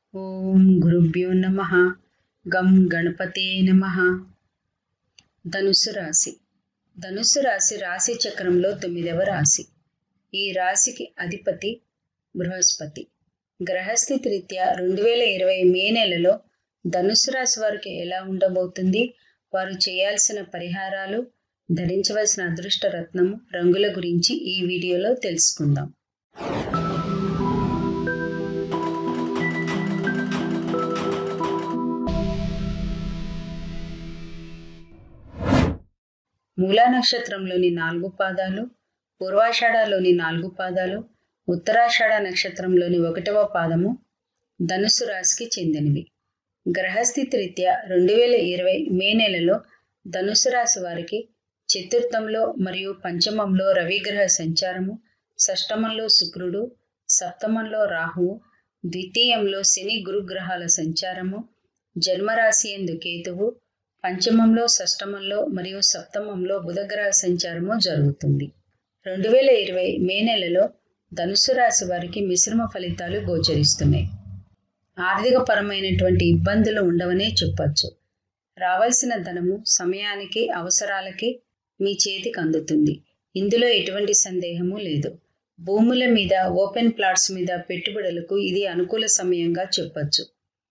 ఓం గురుభ్యో నమ గం గణపతే నమ ధనుసు రాశి ధనుసు రాశి రాశి చక్రంలో తొమ్మిదవ రాశి ఈ రాశికి అధిపతి బృహస్పతి గ్రహస్థితి రీత్యా రెండు వేల ఇరవై మే నెలలో ధనుసు రాశి వారికి ఎలా ఉండబోతుంది వారు చేయాల్సిన పరిహారాలు ధరించవలసిన అదృష్ట రత్నము రంగుల గురించి ఈ వీడియోలో తెలుసుకుందాం మూలా నక్షత్రంలోని నాలుగు పాదాలు పూర్వాషాఢలోని నాలుగు పాదాలు ఉత్తరాషాఢ నక్షత్రంలోని ఒకటవ పాదము ధనుసు రాశికి చెందినవి గ్రహస్థితి రీత్యా రెండు వేల ఇరవై మే నెలలో ధనుసు రాశి వారికి చతుర్థంలో మరియు పంచమంలో రవిగ్రహ సంచారము షష్టమంలో శుక్రుడు సప్తమంలో రాహువు ద్వితీయంలో శని గురుగ్రహాల సంచారము జన్మరాశి ఎందు కేతువు పంచమంలో షష్టమంలో మరియు సప్తమంలో బుధగ్రహ సంచారము జరుగుతుంది రెండు వేల ఇరవై మే నెలలో ధనుసు రాశి వారికి మిశ్రమ ఫలితాలు గోచరిస్తున్నాయి ఆర్థిక పరమైనటువంటి ఇబ్బందులు ఉండవనే చెప్పచ్చు రావాల్సిన ధనము సమయానికి అవసరాలకి మీ చేతికి అందుతుంది ఇందులో ఎటువంటి సందేహము లేదు భూముల మీద ఓపెన్ ప్లాట్స్ మీద పెట్టుబడులకు ఇది అనుకూల సమయంగా చెప్పచ్చు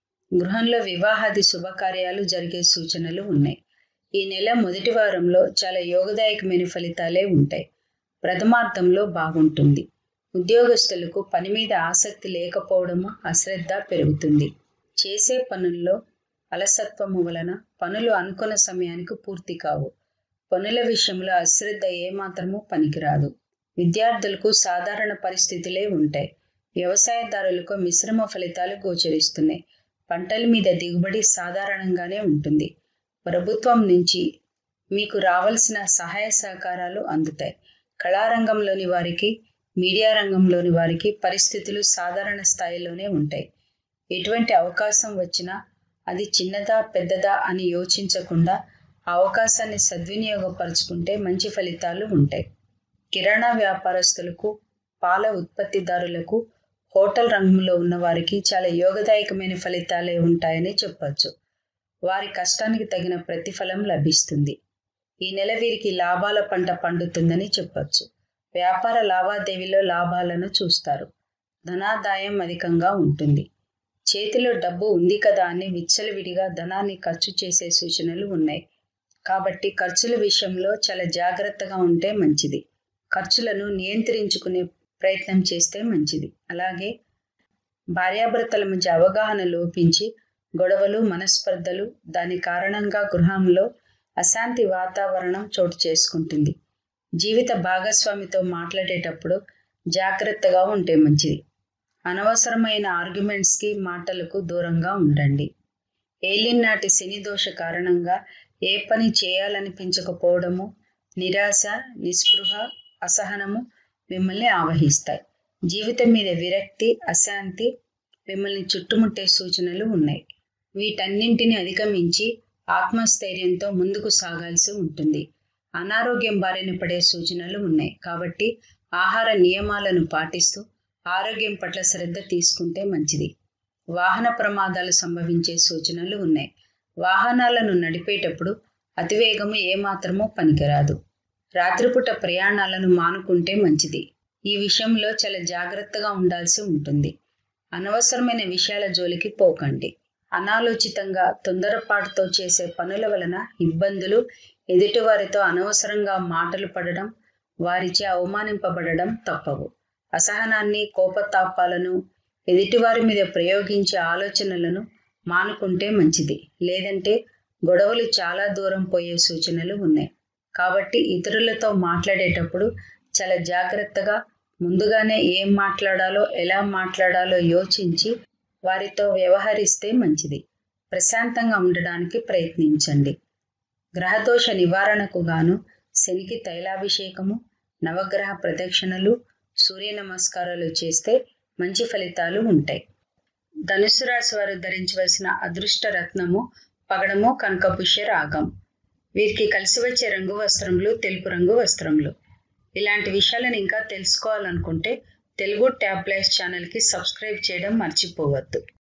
గృహంలో వివాహాది శుభకార్యాలు జరిగే సూచనలు ఉన్నాయి ఈ నెల మొదటి వారంలో చాలా యోగదాయకమైన ఫలితాలే ఉంటాయి ప్రథమార్థంలో బాగుంటుంది ఉద్యోగస్తులకు పని మీద ఆసక్తి లేకపోవడము అశ్రద్ధ పెరుగుతుంది చేసే పనుల్లో అలసత్వము వలన పనులు అనుకున్న సమయానికి పూర్తి కావు పనుల విషయంలో అశ్రద్ధ ఏమాత్రము పనికిరాదు విద్యార్థులకు సాధారణ పరిస్థితులే ఉంటాయి వ్యవసాయదారులకు మిశ్రమ ఫలితాలు గోచరిస్తున్నాయి పంటల మీద దిగుబడి సాధారణంగానే ఉంటుంది ప్రభుత్వం నుంచి మీకు రావాల్సిన సహాయ సహకారాలు అందుతాయి కళారంగంలోని వారికి మీడియా రంగంలోని వారికి పరిస్థితులు సాధారణ స్థాయిలోనే ఉంటాయి ఎటువంటి అవకాశం వచ్చినా అది చిన్నదా పెద్దదా అని యోచించకుండా ఆ అవకాశాన్ని సద్వినియోగపరుచుకుంటే మంచి ఫలితాలు ఉంటాయి కిరాణా వ్యాపారస్తులకు పాల ఉత్పత్తిదారులకు హోటల్ రంగంలో ఉన్న వారికి చాలా యోగదాయకమైన ఫలితాలే ఉంటాయని చెప్పచ్చు వారి కష్టానికి తగిన ప్రతిఫలం లభిస్తుంది ఈ నెల వీరికి లాభాల పంట పండుతుందని చెప్పచ్చు వ్యాపార లావాదేవీలో లాభాలను చూస్తారు ధనాదాయం అధికంగా ఉంటుంది చేతిలో డబ్బు ఉంది కదా అని విచ్చలవిడిగా ధనాన్ని ఖర్చు చేసే సూచనలు ఉన్నాయి కాబట్టి ఖర్చుల విషయంలో చాలా జాగ్రత్తగా ఉంటే మంచిది ఖర్చులను నియంత్రించుకునే ప్రయత్నం చేస్తే మంచిది అలాగే భార్యాభర్తల మధ్య అవగాహన లోపించి గొడవలు మనస్పర్ధలు దాని కారణంగా గృహంలో అశాంతి వాతావరణం చోటు చేసుకుంటుంది జీవిత భాగస్వామితో మాట్లాడేటప్పుడు జాగ్రత్తగా ఉంటే మంచిది అనవసరమైన ఆర్గ్యుమెంట్స్కి మాటలకు దూరంగా ఉండండి ఏలిన్ నాటి శని దోష కారణంగా ఏ పని చేయాలనిపించకపోవడము నిరాశ నిస్పృహ అసహనము మిమ్మల్ని ఆవహిస్తాయి జీవితం మీద విరక్తి అశాంతి మిమ్మల్ని చుట్టుముట్టే సూచనలు ఉన్నాయి వీటన్నింటిని అధిగమించి ఆత్మస్థైర్యంతో ముందుకు సాగాల్సి ఉంటుంది అనారోగ్యం బారిన పడే సూచనలు ఉన్నాయి కాబట్టి ఆహార నియమాలను పాటిస్తూ ఆరోగ్యం పట్ల శ్రద్ధ తీసుకుంటే మంచిది వాహన ప్రమాదాలు సంభవించే సూచనలు ఉన్నాయి వాహనాలను నడిపేటప్పుడు అతివేగము ఏమాత్రమూ పనికిరాదు రాత్రిపూట ప్రయాణాలను మానుకుంటే మంచిది ఈ విషయంలో చాలా జాగ్రత్తగా ఉండాల్సి ఉంటుంది అనవసరమైన విషయాల జోలికి పోకండి అనాలోచితంగా తొందరపాటుతో చేసే పనుల వలన ఇబ్బందులు ఎదుటివారితో అనవసరంగా మాటలు పడడం వారిచే అవమానింపబడడం తప్పవు అసహనాన్ని కోపతాపాలను ఎదుటివారి మీద ప్రయోగించే ఆలోచనలను మానుకుంటే మంచిది లేదంటే గొడవలు చాలా దూరం పోయే సూచనలు ఉన్నాయి కాబట్టి ఇతరులతో మాట్లాడేటప్పుడు చాలా జాగ్రత్తగా ముందుగానే ఏం మాట్లాడాలో ఎలా మాట్లాడాలో యోచించి వారితో వ్యవహరిస్తే మంచిది ప్రశాంతంగా ఉండడానికి ప్రయత్నించండి గ్రహదోష నివారణకు గాను శనికి తైలాభిషేకము నవగ్రహ ప్రదక్షిణలు సూర్య నమస్కారాలు చేస్తే మంచి ఫలితాలు ఉంటాయి ధనుసు రాశి వారు ధరించవలసిన అదృష్ట రత్నము పగడము కనకపుష్య రాగం వీరికి కలిసి వచ్చే రంగు వస్త్రములు తెలుపు రంగు వస్త్రములు ఇలాంటి విషయాలను ఇంకా తెలుసుకోవాలనుకుంటే తెలుగు ట్యాబ్ లైఫ్ ఛానల్కి సబ్స్క్రైబ్ చేయడం మర్చిపోవద్దు